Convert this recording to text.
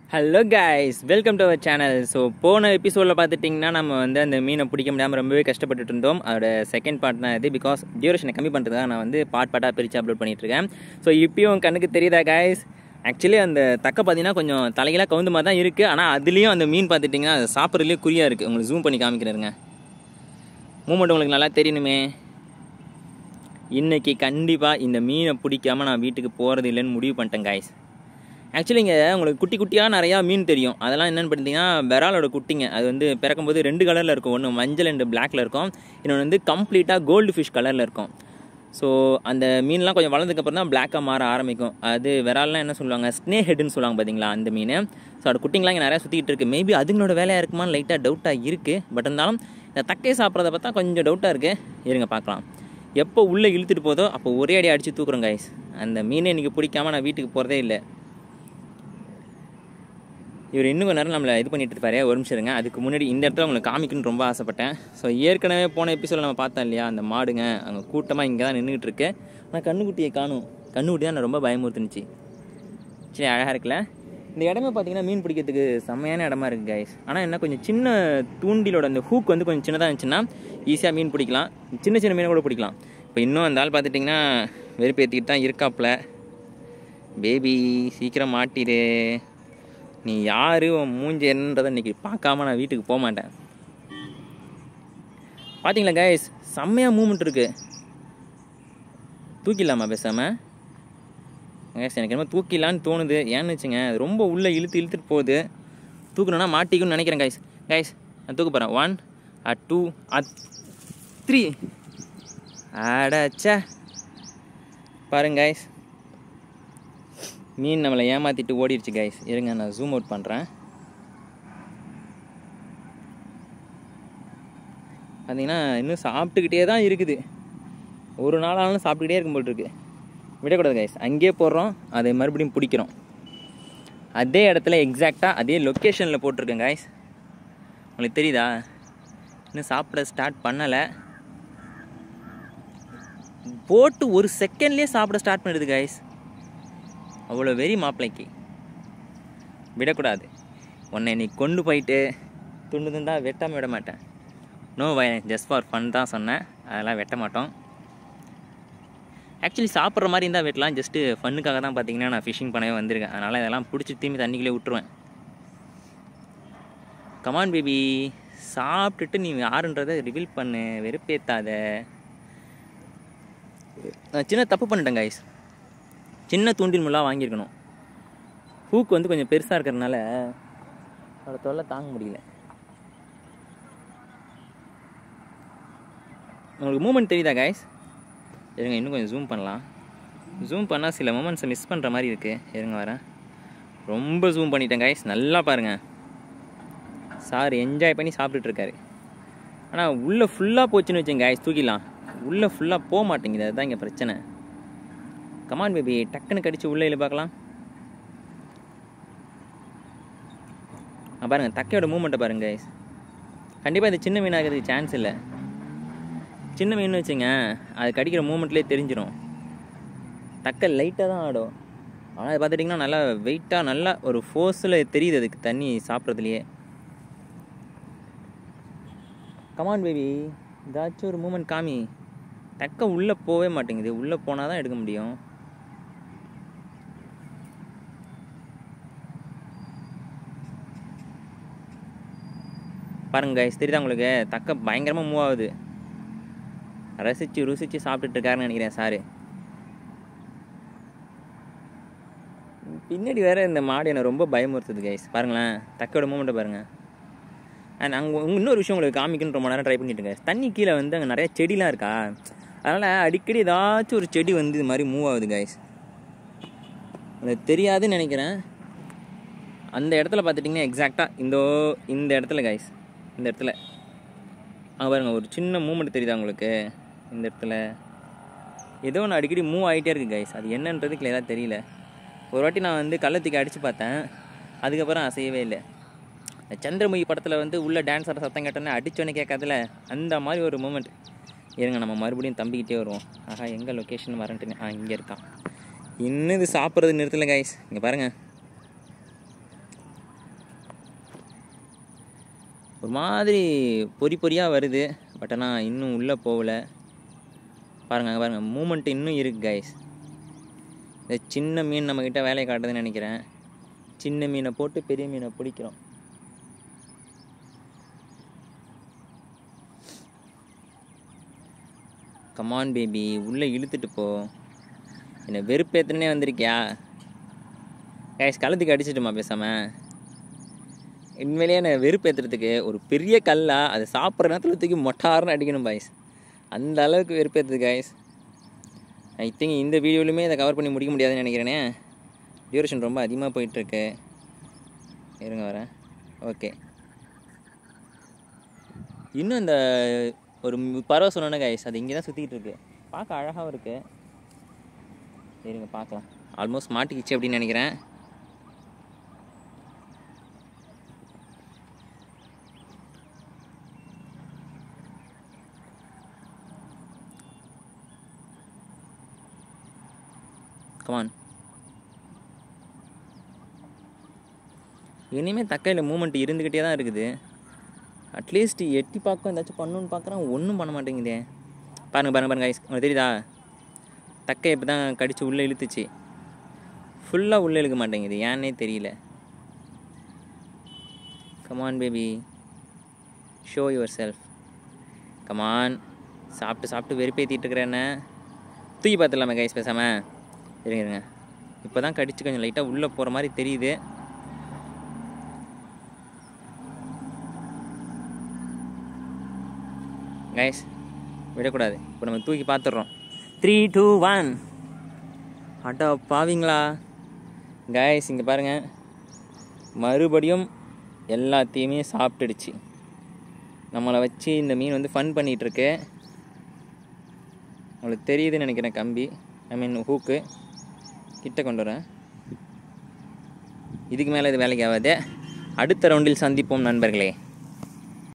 Hello guys welcome to our channel so போன எபிசோடில் பார்த்துட்டிங்கன்னா நம்ம வந்து அந்த மீனை பிடிக்க முடியாமல் ரொம்பவே கஷ்டப்பட்டுட்டு இருந்தோம் அதோட செகண்ட் பார்ட் தான் இது பிகாஸ் டியூரேஷனை கம்மி பண்ணுறதுக்காக நான் வந்து பார்ட் பார்ட்டாக பிரித்து அப்லோட் பண்ணிகிட்ருக்கேன் ஸோ இப்பயும் கண்ணுக்கு தெரியுதா கைஸ் ஆக்சுவலி அந்த தக்க பார்த்தீங்கன்னா கொஞ்சம் தலைகளாக கவுந்த மாதிரி தான் இருக்குது ஆனால் அதுலேயும் அந்த மீன் பார்த்துட்டிங்கன்னா அது சாப்பிட்றதுலேயே குறியாக இருக்குது உங்களுக்கு ஜூம் பண்ணி காமிக்கிறேருங்க மூமெண்ட் உங்களுக்கு நல்லா தெரியணுமே இன்னைக்கு கண்டிப்பாக இந்த மீனை பிடிக்காம நான் வீட்டுக்கு போகிறது இல்லைன்னு முடிவு பண்ணிட்டேன் காய்ஸ் ஆக்சுவலி இங்கே உங்களுக்கு குட்டி குட்டியாக நிறையா மீன் தெரியும் அதெல்லாம் என்னென்னு பார்த்தீங்கன்னா விராலோட குட்டிங்க அது வந்து பிறக்கும்போது ரெண்டு கலரில் இருக்கும் ஒன்று மஞ்சள் அண்டு பிளாக்ல இருக்கும் இன்னொன்று வந்து கம்ப்ளீட்டாக கோல்டு ஃபிஷ் கலரில் இருக்கும் ஸோ அந்த மீன்லாம் கொஞ்சம் வளர்ந்ததுக்கப்புறம் தான் பிளாக்காக மாற ஆரம்பிக்கும் அது விரால்லாம் என்ன சொல்லுவாங்க ஸ்னே ஹெட்னு சொல்லுவாங்க பார்த்தீங்களா அந்த மீன் ஸோ அதோட குட்டிங்களாம் இங்கே நிறையா சுற்றிட்டு இருக்குது மேபி அதுங்களோட வேலையாக இருக்குமான்னு லைட்டாக டவுட்டாக இருக்குது பட் இருந்தாலும் இந்த தக்கை சாப்பிட்றத பார்த்தா கொஞ்சம் டவுட்டாக இருக்குது இருங்க பார்க்கலாம் எப்போ உள்ளே இழுத்துட்டு போதோ அப்போ ஒரே அடி அடித்து தூக்குறோம் கைஸ் அந்த மீனை இன்றைக்கி பிடிக்காம நான் வீட்டுக்கு போகிறதே இல்லை இவர் இன்னும் கொஞ்ச நேரம் நம்மளை இது பண்ணிட்டு இருப்பாரு ஒரு நிமிஷம் இருங்க அதுக்கு முன்னாடி இந்த இடத்துல உங்களுக்கு காமிக்கணும்னு ரொம்ப ஆசைப்பட்டேன் ஸோ ஏற்கனவே போன எபிசோட நம்ம பார்த்தோம் இல்லையா அந்த மாடுங்க அங்கே கூட்டமாக இங்கே தான் நின்றுட்டு இருக்கு ஆனால் கண்ணுக்குட்டியை காணும் கண்ணுக்குட்டி தான் ரொம்ப பயமுறுத்துனுச்சு சரி அழகாக இருக்குல்ல இந்த இடமே பார்த்தீங்கன்னா மீன் பிடிக்கிறதுக்கு செம்மையான இடமா இருக்குது கைஸ் ஆனால் என்ன கொஞ்சம் சின்ன தூண்டிலோட அந்த ஹூக் வந்து கொஞ்சம் சின்னதாக இருந்துச்சுன்னா ஈஸியாக மீன் பிடிக்கலாம் சின்ன சின்ன மீனை கூட பிடிக்கலாம் இப்போ இன்னும் அந்த ஆள் பார்த்துட்டிங்கன்னா வெறுப்பேற்றிக்கிட்டு தான் இருக்காப்புல பேபி சீக்கிரம் மாட்டிடு நீ யார் உன் மூஞ்சி என்னன்றதை இன்றைக்கி பார்க்காம நான் வீட்டுக்கு போக மாட்டேன் பார்த்தீங்களா கைஸ் செம்மையாக மூமெண்ட் இருக்குது தூக்கிடலாமா பேசாமல் கைஸ் எனக்கு என்னமோ தூக்கிடலான்னு தோணுது ஏன்னு வச்சுங்க அது ரொம்ப உள்ளே இழுத்து இழுத்துட்டு போகுது தூக்கணும்னா மாட்டிக்கும்னு நினைக்கிறேன் கைஸ் கைஸ் நான் தூக்க போகிறேன் one uh two uh three அடச்சே பாருங்க கைஸ் மீன் நம்மளை ஏமாற்றிட்டு ஓடிடுச்சு கைஸ் இருங்க நான் ஜூம் அவுட் பண்ணுறேன் பார்த்தீங்கன்னா இன்னும் சாப்பிட்டுக்கிட்டே தான் இருக்குது ஒரு நாளாலும் சாப்பிட்டுக்கிட்டே இருக்கும் போல் இருக்கு விடக்கூடாது கைஸ் அங்கேயே போடுறோம் அதை மறுபடியும் பிடிக்கிறோம் அதே இடத்துல எக்ஸாக்டாக அதே லொக்கேஷனில் போட்டிருக்கேன் கைஸ் உங்களுக்கு தெரியுதா இன்னும் சாப்பிட ஸ்டார்ட் பண்ணலை போட்டு ஒரு செகண்ட்லேயே சாப்பிட ஸ்டார்ட் பண்ணிடுது கைஸ் அவ்வளோ வெறி மாப்பிள்ளைக்கு விடக்கூடாது உன்னை நீ கொண்டு போயிட்டு துண்டு துண்டா வெட்டாமல் விட மாட்டேன் no violence just for fun தான் சொன்னேன் அதெல்லாம் வெட்ட மாட்டோம் ஆக்சுவலி சாப்பிட்ற மாதிரி இருந்தால் வெட்டலாம் ஜஸ்ட்டு ஃபன்னுக்காக தான் பார்த்தீங்கன்னா நான் ஃபிஷிங் பண்ணவே வந்திருக்கேன் அதனால் இதெல்லாம் பிடிச்சி திரும்பி தண்ணிக்குள்ளே விட்டுருவேன் கமான் பேபி சாப்பிட்டுட்டு நீ யாருன்றதை ரிவீல் பண்ணு வெறுப்பேத்தாத நான் சின்ன தப்பு பண்ணிட்டேன் கைஸ் சின்ன தூண்டில் முள்ளாக வாங்கியிருக்கணும் ஹூக் வந்து கொஞ்சம் பெருசாக இருக்கிறதுனால அதோட தொல்லை தாங்க முடியல உங்களுக்கு மூமெண்ட் தெரியுதா கைஸ் இருங்க இன்னும் கொஞ்சம் ஜூம் பண்ணலாம் ஜூம் பண்ணால் சில மூமெண்ட்ஸை மிஸ் பண்ணுற மாதிரி இருக்குது இருங்க வரேன் ரொம்ப ஜூம் பண்ணிட்டேன் கைஸ் நல்லா பாருங்கள் சார் என்ஜாய் பண்ணி சாப்பிட்டுட்டு இருக்காரு ஆனால் உள்ளே ஃபுல்லாக போச்சுன்னு வச்சுங்க கைஸ் தூக்கிடலாம் உள்ளே ஃபுல்லாக போக மாட்டேங்குது அதுதான் இங்கே பிரச்சனை கமான் பேபி டக்குன்னு கடிச்சு உள்ளே இல்லை பார்க்கலாம் ஆ பாருங்கள் தக்கையோட மூமெண்ட்டை பாருங்க கைஸ் கண்டிப்பாக இது சின்ன மீன் ஆகிறதுக்கு சான்ஸ் இல்லை சின்ன மீன் வச்சுங்க அது கடிக்கிற மூமெண்ட்லேயே தெரிஞ்சிடும் தக்கை லைட்டாக தான் ஆடும் ஆனால் அது பார்த்துட்டிங்கன்னா நல்லா வெயிட்டாக நல்லா ஒரு ஃபோர்ஸில் தெரியுது அதுக்கு தண்ணி சாப்பிட்றதுலையே கமான் பேபி ஏதாச்சும் ஒரு மூமெண்ட் காமி தக்க உள்ளே போகவே மாட்டேங்குது உள்ளே போனால் தான் எடுக்க முடியும் பாருங்க கைஸ் தெரியுதா உங்களுக்கு தக்க பயங்கரமாக மூவ் ஆகுது ரசித்து ருசித்து சாப்பிட்டுட்டு இருக்காருன்னு நினைக்கிறேன் சாரு பின்னாடி வேற இந்த மாடு என்னை ரொம்ப பயமுறுத்துது கைஸ் பாருங்களேன் தக்கையோட மூமெண்ட்டை பாருங்கள் அண்ட் அங்கே இன்னொரு விஷயம் உங்களுக்கு காமிக்கணும்னு ரொம்ப நேரம் ட்ரை பண்ணிட்டு இருக்கேன் தண்ணி கீழே வந்து அங்கே நிறைய செடிலாம் இருக்கா அதனால் அடிக்கடி ஏதாச்சும் ஒரு செடி வந்து இது மாதிரி மூவ் ஆகுது கைஸ் உங்களுக்கு தெரியாதுன்னு நினைக்கிறேன் அந்த இடத்துல பார்த்துட்டிங்கன்னா எக்ஸாக்டாக இந்த இந்த இடத்துல கைஸ் இந்த இடத்துல அங்கே பாருங்கள் ஒரு சின்ன மூமெண்ட் தெரியுதா உங்களுக்கு இந்த இடத்துல ஏதோ ஒன்று அடிக்கடி மூவ் ஆகிட்டே இருக்குது கைஸ் அது என்னன்றது கிளியராக தெரியல ஒரு வாட்டி நான் வந்து கள்ளத்துக்கு அடித்து பார்த்தேன் அதுக்கப்புறம் அசையவே இல்லை இந்த சந்திரமுகி படத்தில் வந்து உள்ள டான்ஸ் ஆட சத்தம் கேட்டோன்னே அடிச்சோன்னே கேட்காதுல அந்த மாதிரி ஒரு மூமெண்ட் இருங்க நம்ம மறுபடியும் தம்பிக்கிட்டே வருவோம் ஆஹா எங்கே லொக்கேஷன் வரன்ட்டுன்னு ஆ இங்கே இருக்கான் இன்னும் இது சாப்பிட்றது நிறுத்தல கைஸ் இங்கே பாருங்கள் ஒரு மாதிரி பொறி பொறியாக வருது பட் ஆனால் இன்னும் உள்ளே போகல பாருங்கள் அங்கே பாருங்கள் மூமெண்ட் இன்னும் இருக்குது கைஸ் இந்த சின்ன மீன் நம்மக்கிட்ட வேலையை காட்டுதுன்னு நினைக்கிறேன் சின்ன மீனை போட்டு பெரிய மீனை பிடிக்கிறோம் கமான் பேபி உள்ளே இழுத்துட்டு போ என்னை வெறுப்பேத்துனே வந்திருக்கியா கைஸ் கழுத்துக்கு அடிச்சிட்டுமா பேசாமல் உண்மையிலேயே என்னை வெறுப்பேற்றுறதுக்கு ஒரு பெரிய கல்லா அதை சாப்பிட்ற நேரத்தில் தூக்கி மொட்டார்னு அடிக்கணும் பாய்ஸ் அந்த அளவுக்கு வெறுப்பேற்றுது கைஸ் ஐ திங்க் இந்த வீடியோலையுமே இதை கவர் பண்ணி முடிக்க முடியாதுன்னு நினைக்கிறேனே டியூரேஷன் ரொம்ப அதிகமாக போயிட்டுருக்கு இருங்க வரேன் ஓகே இன்னும் இந்த ஒரு மு- பறவை சொன்னேன் கைஸ் அது இங்கே தான் சுற்றிக்கிட்டு இருக்கு பார்க்க அழகாகவும் இருக்கு இருங்க பார்க்கலாம் ஆல்மோஸ்ட் மாட்டிக்கிச்சு அப்படின்னு நினைக்கிறேன் கமான் இனிமேல் தக்கையில் மூமெண்ட் இருந்துக்கிட்டே தான் இருக்குது அட்லீஸ்ட் எட்டி பார்க்க ஏதாச்சும் பண்ணணும்னு பார்க்குறேன் ஒன்றும் பண்ண மாட்டேங்குதே பாருங்க பாருங்க பாருங்க guys. உங்களுக்கு தெரியுதா தக்கை இப்போ தான் கடிச்சு உள்ளே இழுத்துச்சு ஃபுல்லாக உள்ளே இழுக்க மாட்டேங்குது ஏன்னே தெரியல come on baby show yourself come on சாப்பிட்டு சாப்பிட்டு வெறுப்பேற்றிட்டு இருக்கிறேன்னு தூக்கி பார்த்துடலாமே கைஸ் பேசாமல் இருங்க இருங்க இப்போ தான் கடிச்சு கொஞ்சம் லைட்டாக உள்ளே போகிற மாதிரி தெரியுது கைஸ் விடக்கூடாது இப்போ நம்ம தூக்கி பார்த்துடுறோம் த்ரீ டூ ஒன் அட்டா பாவீங்களா கைஸ் இங்கே பாருங்கள் மறுபடியும் எல்லாத்தையுமே சாப்பிட்டுடுச்சு நம்மளை வச்சு இந்த மீன் வந்து ஃபன் பண்ணிகிட்ருக்கு உங்களுக்கு தெரியுதுன்னு நினைக்கிறேன் கம்பி ஐ மீன் ஹூக்கு கிட்ட கொண்டு வரேன் இதுக்கு மேலே இது வேலைக்கு ஆகாது அடுத்த ரவுண்டில் சந்திப்போம் நண்பர்களே